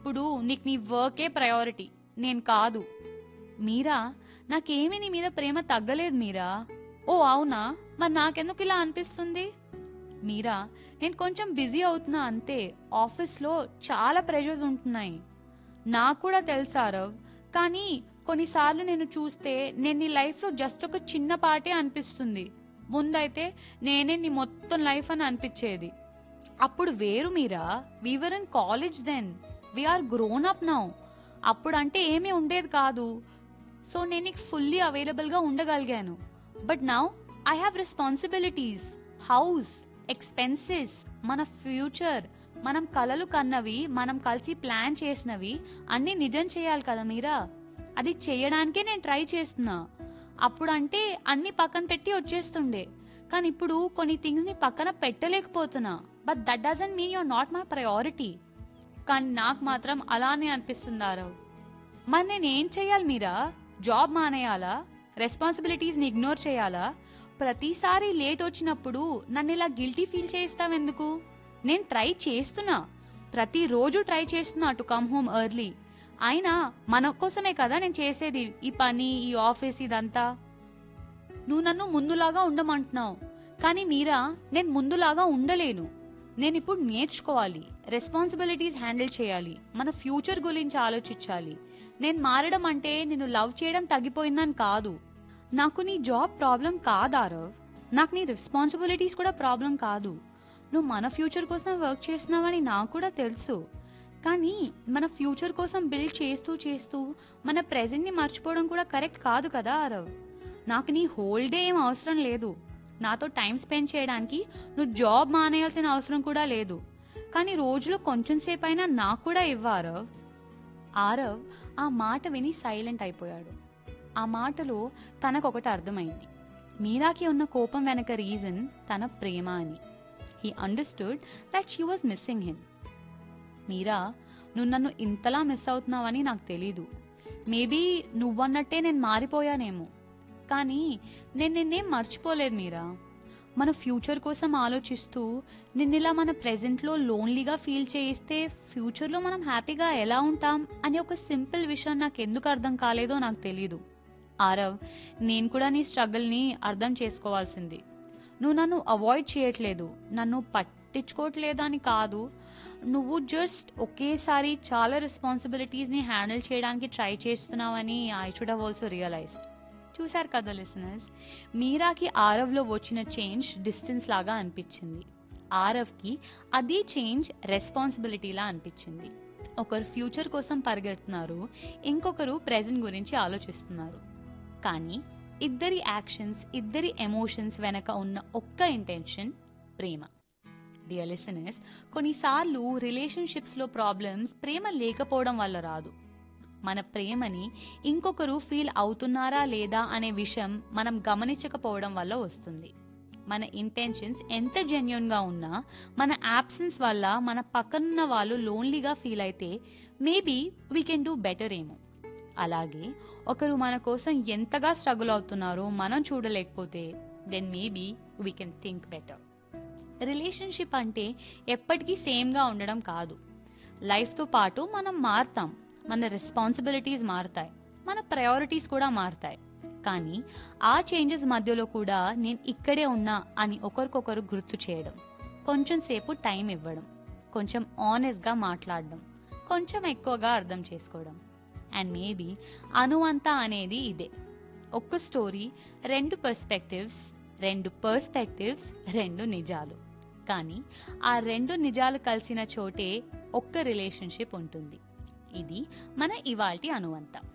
ఇప్పుడు నీకు నీ వర్కే ప్రయారిటీ నేను కాదు మీరా నాకేమీ నీ మీద ప్రేమ తగ్గలేదు మీరా ఓ అవునా మరి నాకెందుకు ఇలా అనిపిస్తుంది మీరా నేను కొంచెం బిజీ అవుతున్నా అంతే ఆఫీస్లో చాలా ప్రెషర్స్ ఉంటున్నాయి నాకు కూడా తెలుసు ఆరవ్ కానీ కొన్నిసార్లు నేను చూస్తే నేను నీ లైఫ్లో జస్ట్ ఒక చిన్న పాటే అనిపిస్తుంది ముందైతే నేనే నీ మొత్తం లైఫ్ అని అనిపించేది అప్పుడు వేరు Meera we were in college then we're grown up now అప్పుడు అంటే ఏమీ ఉండేది కాదు సో నేను నీకు ఫుల్లీ అవైలబుల్గా ఉండగలిగాను but now I have responsibilities house expenses మన ఫ్యూచర్ మనం కలలు కన్నవి మనం కలిసి ప్లాన్ చేసినవి అన్నీ నిజం చేయాలి కదా మీరా అది చేయడానికే నేను ట్రై చేస్తున్నా అప్పుడంటే అన్ని పక్కన పెట్టి వచ్చేస్తుండే కానీ ఇప్పుడు కొన్ని థింగ్స్ ని పక్కన పెట్టలేకపోతున్నా but that doesn't mean you're not my priority కానీ నాకు మాత్రం అలానే అనిపిస్తుంది ఆరవ్ మరి నేను ఏం చేయాలి మీరా జాబ్ మానేయాలా రెస్పాన్సిబిలిటీస్ని ఇగ్నోర్ చేయాలా ప్రతిసారి లేట్ వచ్చినప్పుడు నన్ను ఇలా గిల్టీ ఫీల్ చేస్తావెందుకు నేను ట్రై చేస్తున్నా ప్రతిరోజు ట్రై చేస్తున్నా టు కమ్ హోమ్ ఎర్లీ అయినా మన కోసమే కదా నేను చేసేది ఈ పని ఈ ఆఫీస్ ఇదంతా నువ్వు నన్ను ముందులాగా ఉండమంటున్నావు కానీ మీరా నేను ముందులాగా ఉండలేను నేను ఇప్పుడు నేర్చుకోవాలి రెస్పాన్సిబిలిటీస్ హ్యాండిల్ చేయాలి మన ఫ్యూచర్ గురించి ఆలోచించాలి నేను మారడం అంటే నేను లవ్ చేయడం తగ్గిపోయిందని కాదు నాకు నీ జాబ్ ప్రాబ్లం కాదు ఆరవ్ నాకు నీ రెస్పాన్సిబిలిటీస్ కూడా ప్రాబ్లం కాదు నువ్వు మన ఫ్యూచర్ కోసం వర్క్ చేస్తున్నావని నాకు కూడా తెలుసు కానీ మన ఫ్యూచర్ కోసం బిల్డ్ చేస్తూ చేస్తూ మన ప్రెజెంట్ని మర్చిపోవడం కూడా కరెక్ట్ కాదు కదా ఆరవ్ నాకు నీ హోల్ డే ఏం అవసరం లేదు నాతో టైం స్పెండ్ చేయడానికి నువ్వు జాబ్ మానేయాల్సిన అవసరం కూడా లేదు కానీ రోజులో కొంచెం సేపు అయినా నాకు కూడా ఇవ్వు ఆరవ్ ఆరవ్ ఆ మాట విని సైలెంట్ అయిపోయాడు ఆ మాటలో తనకొకటి అర్థమైంది మీరాకి ఉన్న కోపం వెనక రీజన్ తన ప్రేమ అని he understood that she was missing him Meera నువ్వు నన్ను ఇంతలా మిస్ అవుతున్నావని నాకు తెలీదు మేబీ నువ్వన్నట్టే నేను మారిపోయానేమో కానీ నేను నిన్నేం మర్చిపోలేదు మీరా మన ఫ్యూచర్ కోసం ఆలోచిస్తూ నిన్నిలా మన ప్రెజెంట్లో లోన్లీగా ఫీల్ చేయిస్తే ఫ్యూచర్లో మనం హ్యాపీగా ఎలా ఉంటాం అనే ఒక సింపుల్ విషయం నాకు ఎందుకు అర్థం కాలేదో నాకు తెలీదు ఆరవ్ నేను కూడా నీ స్ట్రగుల్ని అర్థం చేసుకోవాల్సింది నువ్వు నన్ను అవాయిడ్ చేయట్లేదు నన్ను పట్టించుకోవట్లేదు అని కాదు నువ్వు జస్ట్ ఒకేసారి చాలా రెస్పాన్సిబిలిటీస్ని హ్యాండిల్ చేయడానికి ట్రై చేస్తున్నావని I should have also realised చూశారు కదా లిసనర్స్ మీరాకి ఆరవ్లో వచ్చిన చేంజ్ డిస్టెన్స్ లాగా అనిపించింది ఆరవ్కి అదే చేంజ్ రెస్పాన్సిబిలిటీలా అనిపించింది ఒకరు ఫ్యూచర్ కోసం పరిగెడుతున్నారు ఇంకొకరు ప్రెజెంట్ గురించి ఆలోచిస్తున్నారు కానీ ఇద్దరి యాక్షన్స్ ఇద్దరి ఎమోషన్స్ వెనక ఉన్న ఒక్క ఇంటెన్షన్ ప్రేమ డియర్ లిసనర్స్ కొన్నిసార్లు రిలేషన్షిప్స్లో ప్రాబ్లమ్స్ ప్రేమ లేకపోవడం వల్ల రాదు మన ప్రేమని ఇంకొకరు ఫీల్ అవుతున్నారా లేదా అనే విషయం మనం గమనించకపోవడం వల్ల వస్తుంది మన ఇంటెన్షన్స్ ఎంత జెన్యున్గా ఉన్నా మన యాబ్సెన్స్ వల్ల మన పక్కనున్న వాళ్ళు లోన్లీగా ఫీల్ అయితే maybe we can do better ఏమో అలాగే ఒకరు మన కోసం ఎంతగా స్ట్రగుల్ అవుతున్నారో మనం చూడలేకపోతే then maybe we can think better relationship అంటే ఎప్పటికీ సేమ్గా ఉండడం కాదు లైఫ్తో పాటు మనం మారుతాం మన రెస్పాన్సిబిలిటీస్ మారుతాయి మన ప్రయారిటీస్ కూడా మారుతాయి కానీ ఆ చేంజెస్ మధ్యలో కూడా నేను ఇక్కడే ఉన్నా అని ఒకరికొకరు గుర్తు చేయడం కొంచెం సేపు టైం ఇవ్వడం కొంచెం ఆనెస్ట్గా మాట్లాడడం కొంచెం ఎక్కువగా అర్థం చేసుకోవడం అండ్ మేబీ అనువంత అనేది ఇదే ఒక్క స్టోరీ రెండు పర్స్పెక్టివ్స్ రెండు పర్స్పెక్టివ్స్ రెండు నిజాలు కానీ ఆ రెండు నిజాలు కలిసిన చోటే ఒక్క రిలేషన్షిప్ ఉంటుంది ఇది మన ఇవాల్టి అనువంత